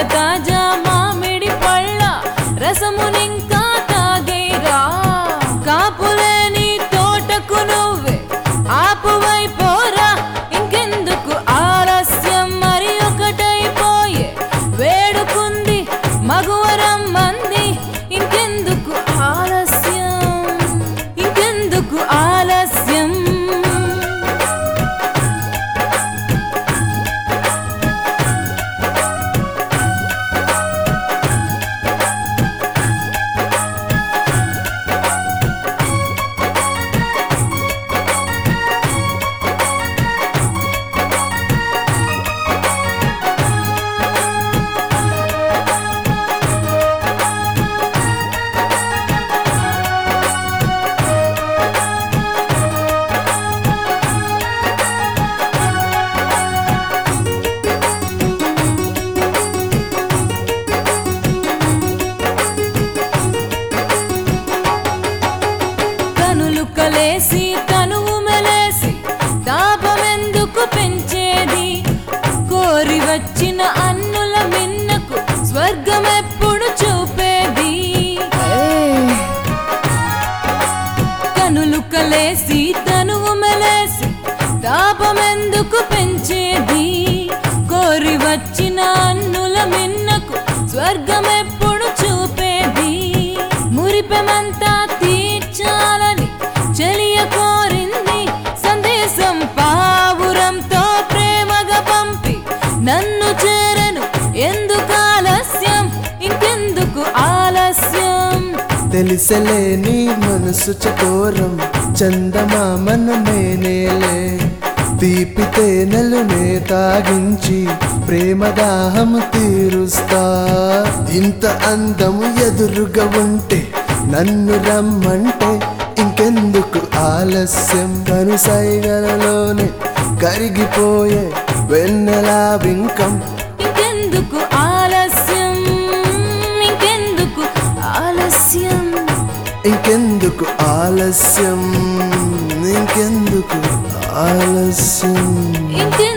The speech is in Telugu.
తాజా మామిడి పళ్ళ రసమునింకా తాగేరా కాపులేని తోటకు నువ్వే ఆపువైపోరా ఇంకెందుకు ఆలస్యం మరి ఒకటైపోయే వేడుకుంది మగువరం మంది ఇంకెందుకు ఆలస్యం ఇంకెందుకు ఆలస్యం కనులు కలేసి తనువు మెలేసి తాపమెందుకు పెంచేది కోరి వచ్చిన అన్నుల మిన్నకు స్వర్గం ఎప్పుడు చూపేది కనులు కలేసి తనువు మెలేసి తాపమెందుకు పెంచేది కోరి వచ్చిన అన్నుల మిన్నకు స్వర్గం ఎప్పుడు చూపేది మురిపెమంతా తీర్చాలని చెలియ కోరింది సందేశం పావురంతో ప్రేమగా పంపి నన్ను చేరను ఎందుకు ఆలస్యం ఇంకెందుకు ఆలస్యం తెలిసలే నీ మనసు చకోరం చందమామను నేనేలే తీపి తేనెలు నే తాగించి ప్రేమ దాహము తీరుస్తా ఇంత అందము ఎదురుగా ఉంటే నన్ను రమ్మంటే ఇంకెందుకు ఆలస్యం కనుసైగలలోనే కరిగిపోయే వెన్నెలా వింకం ఇంకెందుకు ఆలస్యం ఇంకెందుకు ఆలస్యం ఇంకెందుకు ఆలస్యం ఇంకెందుకు ఆలస్యం ఇంకెందుకు